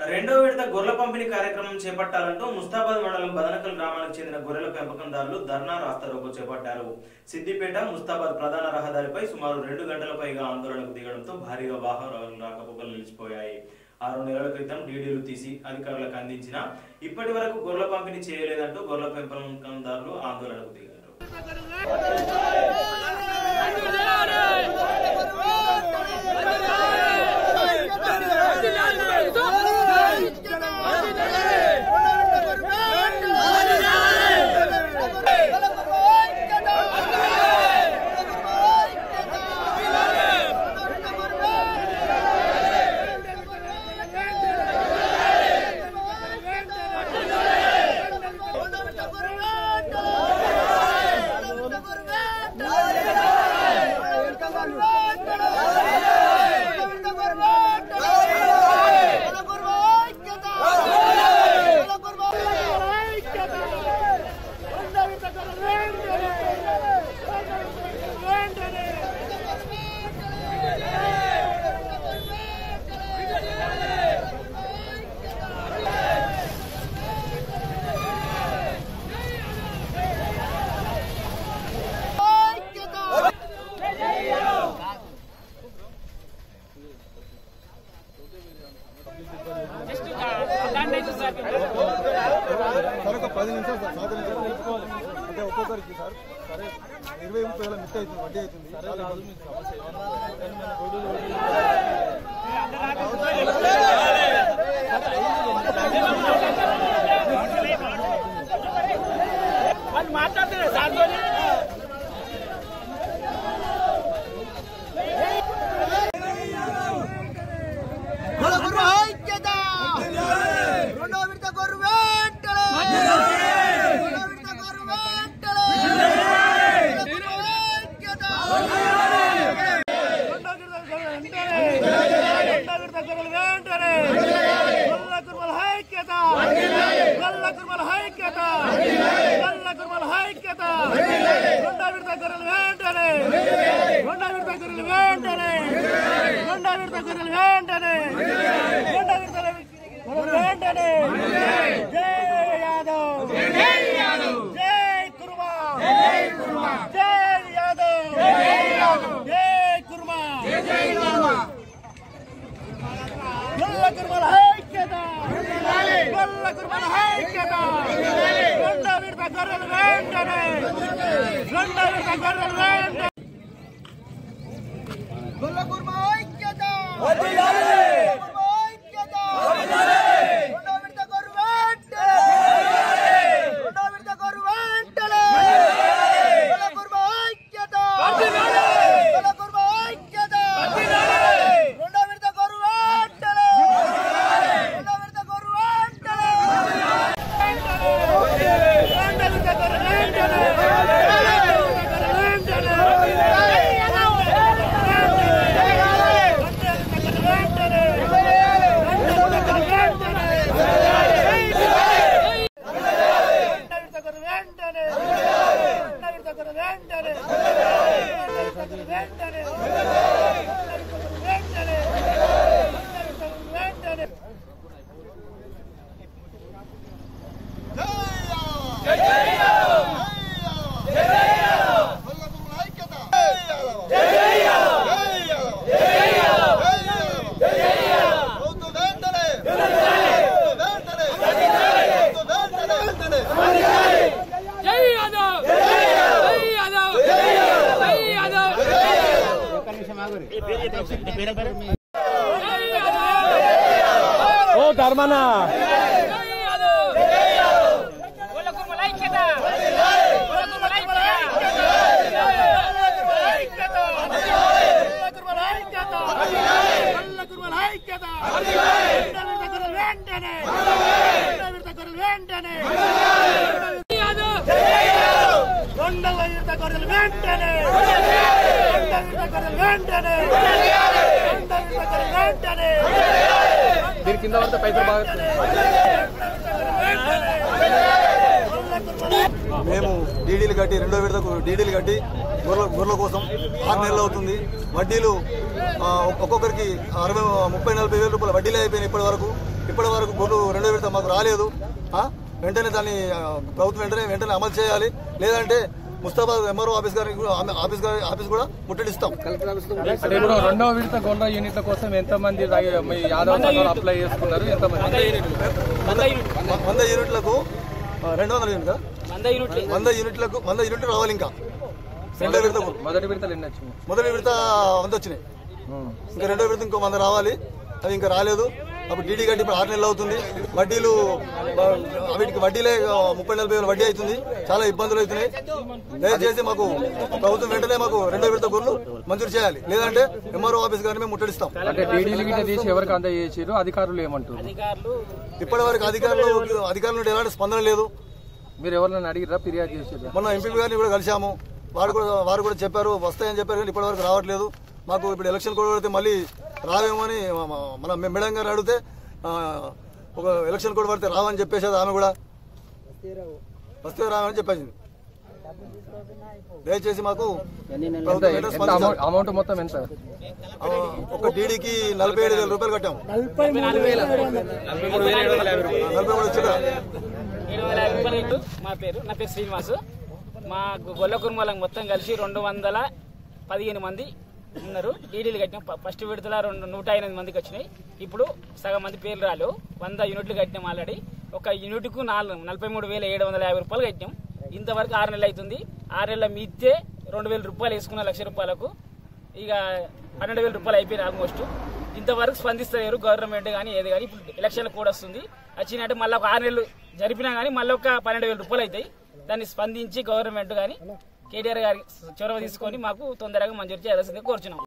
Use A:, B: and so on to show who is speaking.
A: రెండో విడత గొర్రెల పంపిణీ కార్యక్రమం చేపట్టాలంటూ ముస్తాబాద్ మండలం బదనకల్ గ్రామానికి చెందిన గొర్రెల పెంపకందారులు ధర్నా రాస్తారోకో చేపట్టారు సిద్దిపేట ముస్తాబాద్ ప్రధాన రహదారిపై సుమారు రెండు గంటల పైగా ఆందోళనకు దిగడంతో భారీగా వాహనాలు రాకపోకలు నిలిచిపోయాయి ఆరు నెలల క్రితం డీడీలు తీసి అధికారులకు అందించిన ఇప్పటి వరకు గొర్రెల పంపిణీ చేయలేదంటూ గొర్రెల పెంపకందారులు ఆందోళనకు దిగారు
B: సార్ ఒక పది నిమిషాలు సార్ సహకరించాలి అంటే ఒక్కొక్కరికి సార్ సరే ఇరవై ముప్పై వేల మిట్ అవుతుంది వడ్డీ అవుతుంది చాలా ఇబ్బంది.
C: రెండో విడత గొర్రె వెంటనే రెండో విడత గొర్రె వెంటనే గొర్రె ఐక్యత రెండో విడత గొర్రె వెంటనే రెండో విడత గొర్రె వెంటనే గొల్ల కుర్మల ఐక్యత గొల్ల కుర్మల ఐక్యత గొల్ల కుర్మల ఐక్యత రెండో విడత గొర్రె వెంటనే రెండో విడత గొర్రె వెంటనే రెండో విడత గొర్రె వెంటనే రెండో విడత వెంటనే జై యాదవ్ జై యాదవ్ జై కుర్మా జై కుర్మా జై యాదవ్ జై యాదవ్ జై కుర్మా జై కుర్మా గొల్ల కుర్మల ఐక్యత గొల్ల కుర్మల ఐక్యత రెండో విడత గొర్రెలు వెంటనే రెండో విడత గొర్రెలు వెంటనే గొల్ల కుర్మ ఐక్యత కుర్మ ఐక్యత రెండో విడత గొర్రె వెంటనే రెండో విడత గొర్రె వెంటనే గొల్ల కుర్మ ఐక్యత గొల్ల కుర్మ ఐక్యత రెండో విడత గొర్రె వెంటనే రెండో విడత గొర్రె వెంటనే రెండో విడత గొర్రె వెంటనే
D: జై యాదవ్ జై యాదవ్ జై యాదవ్
B: ఓ ధర్మనా
D: జై యాదవ్ జై యాదవ్ గొల్ల కుర్మల ఐక్యత గొల్ల కుర్మల ఐక్యత యాదవ్
C: రెండవ విడత గొర్రెలు వెంటనే రెండవ విడత గొర్రెలు వెంటనే రెండవ విడత గొర్రెలు వెంటనే
B: దీని కింద పడితే పైసలు బాగా మేము డీడీలు కట్టి రెండో విడతకు డీడీలు కట్టి గొర్రెల గొర్రెల కోసం ఆరు నెలలు అవుతుంది వడ్డీలు ఆ, ఒక్కొక్కరికి అరవై ముప్పై నలభై వేల రూపాయల వడ్డీలు అయిపోయినాయి ఇప్పటి వరకు ఇప్పటి వరకు గొర్రెలు రెండో విడత మాకు రాలేదు ఆ? వెంటనే దాన్ని ఆ, ప్రభుత్వం వెంటనే వెంటనే అమలు చేయాలి లేదంటే ముస్తాబాద్ ఎంఆర్ఓ ఆఫీస్ గారి ఆఫీస్ గారి ఆఫీస్ కూడా ముట్టడిస్తాం
E: అంటే ఇప్పుడు రెండవ విడత గొర్రెల యూనిట్ల కోసం ఎంత మంది రై- మీ యాదవ్ సంఘాలు అప్లై చేసుకున్నారు ఎంత మంది
B: వ- వంద యూనిట్లకు ఆ, రెండు వందల యూనిట్ కదా? వంద యూనిట్లకు వంద యూనిట్లు రావాలి ఇంకా రెండో విడతకు
E: మొదటి విడతలు ఎన్ని వచ్చింది
B: మొదటి విడత వంద వచ్చినాయి ఇంకా రెండో విడత ఇంకో వంద రావాలి అది ఇంకా రాలేదు అప్పుడు డీడీ కట్టి ఇప్పుడు ఆరు నెలలు అవుతుంది వడ్డీలు ఆ, వీటికి వడ్డీలే ఆ, ముప్పై నలభై వేల వడ్డీ అవుతుంది చాలా ఇబ్బందులు అవుతున్నాయి దయచేసి మాకు ప్రభుత్వం వెంటనే మాకు రెండో విడత గొర్రెలు మంజూరు చేయాలి లేదంటే ఎంఆర్ఓ ఆఫీస్ గారిని మేము ముట్టడిస్తాం
E: అంటే డీడీలు గిట్ట తీసి ఎవరికి అందజేసారు అధికారులు ఏమంటారు
B: ఇప్పటి వరకు అధికారులు అధికారుల నుండి ఎలాంటి స్పందన లేదు
E: మీరు ఎవరినైనా అడిగిరా ఫిర్యాదు చేసారు
B: మొన్న ఎంపీ గారిని కూడా కలిశాము వారు కూడా వారు కూడా చెప్పారు వస్తాయని చెప్పారు కానీ ఇప్పటి వరకు రావట్లేదు మాకు ఇప్పుడు ఎలక్షన్ కూడా పడితే మళ్ళీ రావేమో అని మ- మన మేడం గారిని అడిగితే ఆ, ఒక ఎలక్షన్ కూడా పడితే రావని చెప్పేసేది ఆమె కూడా వస్తే రావని చెప్పేసింది దయచేసి మాకు ప్రభుత్వం వెంటనే
E: ఎంత
B: స్పందించాలి.
E: అమౌంట్ అమౌంట్ మొత్తం ఎంత
B: ఆ, ఒక డీడీకి నలభై ఏడు వేల రూపాయలు కట్టాము నలభై మూడు వచ్చిందా
D: ఏడు వందల యాభై రూపాయలు రేటు మా పేరు నా పేరు శ్రీనివాసు మా గొల్ల కుర్మలం మొత్తం కలిసి రెండు వందల పదిహేను మంది ఉన్నారు డీడీలు కట్టినాం ఫ- ఫస్ట్ విడతల రెండు నూట ఎనిమిది మందికి వచ్చినాయి ఇప్పుడు సగం మంది పేర్లు రాలు వంద యూనిట్లు కట్టినాం ఆల్రెడీ ఒక యూనిట్కు నాలుగు నలభై మూడు వేల ఏడు వందల యాభై రూపాయలు కట్టినాం ఇంతవరకు ఆరు నెలలు అవుతుంది ఆరు నెలల మీతే రెండు వేల రూపాయలు వేసుకున్న లక్ష రూపాయలకు ఇక పన్నెండు వేల రూపాయలు అయిపోయింది ఆల్మోస్ట్ ఇంతవరకు స్పందిస్తలేరు గవర్నమెంట్ కానీ ఏది కానీ ఇప్పుడు ఎలక్షన్ కూడా వస్తుంది వచ్చినట్టు మళ్ళీ ఒక ఆరు నెలలు జరిపినా కానీ మళ్ళీ ఒక పన్నెండు వేల రూపాయలు అవుతాయి దాన్ని స్పందించి గవర్నమెంట్ కానీ కేటీఆర్ గారి చొరవ తీసుకొని మాకు తొందరగా మంజూరు చేయాల్సిందిగా కోరుచున్నాం